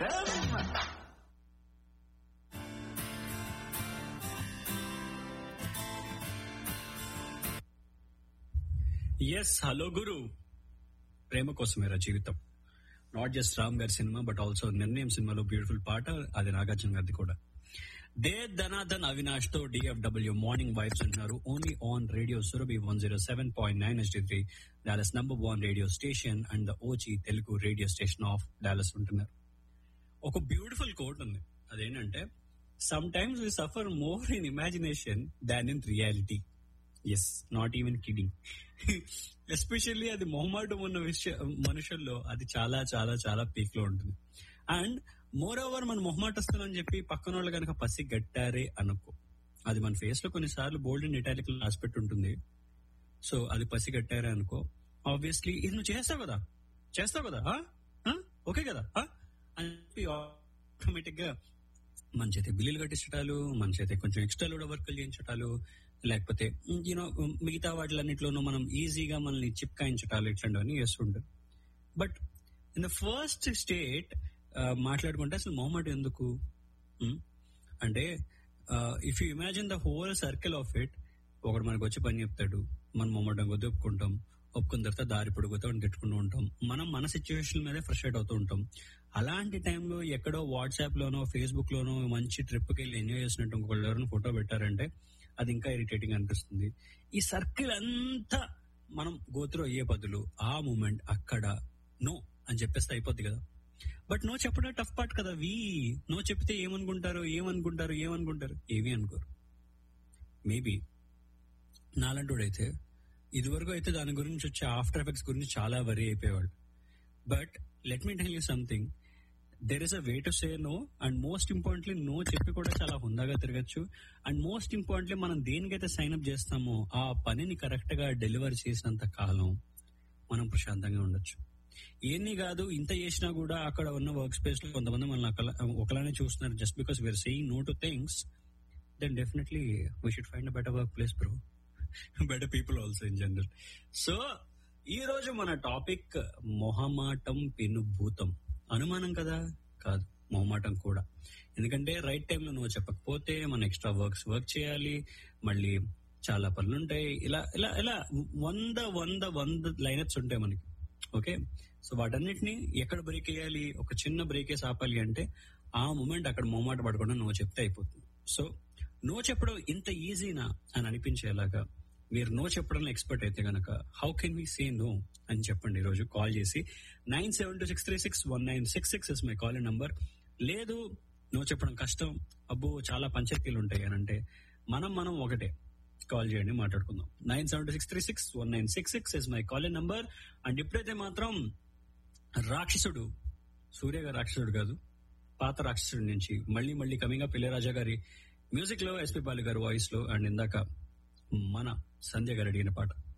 FM ఎస్ hello గురు ప్రేమ కోసమేరా జీవితం నాట్ జస్ట్ రామ్ గారి సినిమా బట్ ఆల్సో నిర్ణయం సినిమాలో బ్యూటిఫుల్ పాట అది నాగార్జున గారిది కూడా దే ధనాధన్ అవినాష్ తో డిఎఫ్డబ్ల్యూ మార్నింగ్ వైబ్స్ అంటున్నారు only on radio Surabhi one zero seven point nine ఎస్టీ three Dallas number one radio station and the OG Telugu radio station of Dallas ఉంటున్నారు ఒక బ్యూటిఫుల్ కోట్ ఉంది అదేంటంటే sometimes we suffer more in imagination than in reality yes not even kidding especially అది మొహమాటం ఉన్న విషయ మనుషుల్లో అది చాలా చాలా చాలా పీక్ లో ఉంటుంది అండ్ మోర్ ఓవర్ మన మొహమాటస్తుందని చెప్పి పక్కన వాళ్ళు కనుక పసి గట్టారే అనుకో అది మన ఫేస్ లో కొన్నిసార్లు బోల్డ్ అండ్ ఇటాలిక్ రాసిపెట్టి ఉంటుంది సో అది పసి గట్టారే అనుకో ఆబ్వియస్లీ ఇది నువ్వు చేస్తావు కదా చేస్తావు కదా ఆ? ఆ? ఓకే కదా ఆ? అని చెప్పి ఆటోమేటిక్ గా మన చేతి బిల్లులు కట్టించటాలు మన చేతి కొంచెం ఎక్స్ట్రా లోడ్ వర్కులు చేయించటాలు లేకపోతే యూనో మిగతా వాటిలన్నింటిలోనూ మనం ఈజీగా మనల్ని చిప్కాయించటాలు ఇట్లాంటివన్నీ చేస్తుంటారు but in the first state మాట్లాడుకుంటే అసలు మొహమాట ఎందుకు Hmm? అంటే if you imagine the whole circle of it ఒకడు మనకు వచ్చి పని చెప్తాడు మనం మొమ్మటం కొద్ది ఒప్పుకుంటాం ఒప్పుకున్న తర్వాత దారి పొడుగుతూ తిట్టుకుంటూ ఉంటాం మనం మన సిచ్యువేషన్ మీదే ఫ్రస్ట్రేట్ అవుతూ ఉంటాం అలాంటి టైంలో ఎక్కడో వాట్సాప్ లోనో ఫేస్బుక్ లోనో మంచి ట్రిప్ కి వెళ్ళి ఎంజాయ్ చేసినట్టు ఇంకొకళ్ళు ఎవరైనా ఫోటో పెట్టారంటే అది ఇంకా ఇరిటేటింగ్ అనిపిస్తుంది ఈ సర్కిల్ అంతా మనం గోత్రో అయ్యే బదులు ఆ మూమెంట్ అక్కడ నో అని చెప్పేస్తే అయిపోద్ది కదా బట్ నో చెప్పడం టఫ్ పార్ట్ కదా వీ నో చెప్తే ఏమనుకుంటారు ఏమనుకుంటారు ఏమనుకుంటారు ఏమీ అనుకోరు మేబీ నాలంటోడైతే ఇదివరకు అయితే దాని గురించి వచ్చే ఆఫ్టర్ ఎఫెక్ట్స్ గురించి చాలా వరీ అయిపోయేవాడు but let me tell you something there is a way to say no and most importantly no చెప్పి కూడా చాలా హుందాగా తిరగచ్చు అండ్ మోస్ట్ ఇంపార్టెంట్లీ మనం దేనికైతే సైన్ అప్ చేస్తామో ఆ పనిని కరెక్ట్ గా డెలివర్ చేసినంత కాలం మనం ప్రశాంతంగా ఉండొచ్చు ఏన్ని కాదు ఇంత చేసినా కూడా అక్కడ ఉన్న వర్క్ స్పేస్ లో కొంతమంది మనల్ని ఒకలా- ఒకలానే చూస్తున్నారు just because we're saying no to things then definitely we should find a better work place bro better people also in general so ఈ రోజు మన టాపిక్ మొహమాటం పెనుభూతం అనుమానం కదా కాదు మొహమాటం కూడా ఎందుకంటే రైట్ టైంలో నువ్వు చెప్పకపోతే మన ఎక్స్ట్రా వర్క్స్ వర్క్ చేయాలి మళ్ళీ చాలా పనులు ఉంటాయి ఇలా ఇలా ఇలా వంద వంద వంద లైనప్స్ ఉంటాయి మనకి ఓకే సో వాటన్నిటిని ఎక్కడ బ్రేక్ వేయాలి ఒక చిన్న బ్రేక్ వేసి ఆపాలి అంటే ఆ మూమెంట్ అక్కడ మొహమాట పడకుండా నువ్వు చెప్తే అయిపోతుంది సో నో చెప్పడం ఇంత ఈజీనా అని అనిపించేలాగా మీరు నో చెప్పడంలో ఎక్స్పర్ట్ అయితే గనక how can we say no అని చెప్పండి ఈ రోజు కాల్ చేసి nine seven two six three six one nine six six is my call number లేదు నో చెప్పడం కష్టం అబ్బో చాలా పంచాయతీలు ఉంటాయి అని అంటే మనం మనం ఒకటే కాల్ చేయండి మాట్లాడుకుందాం nine seven two six three six one nine six six is my call number and ఇప్పుడైతే మాత్రం రాక్షసుడు సూర్య గారు రాక్షసుడు కాదు పాత రాక్షసుడి నుంచి మళ్ళీ మళ్ళీ కమింగ్ అప్ ఇళయరాజా గారి మ్యూజిక్ లో ఎస్పి బాలు గారి వాయిస్ లో అండ్ ఇందాక మన సంధ్య గారు అడిగిన పాట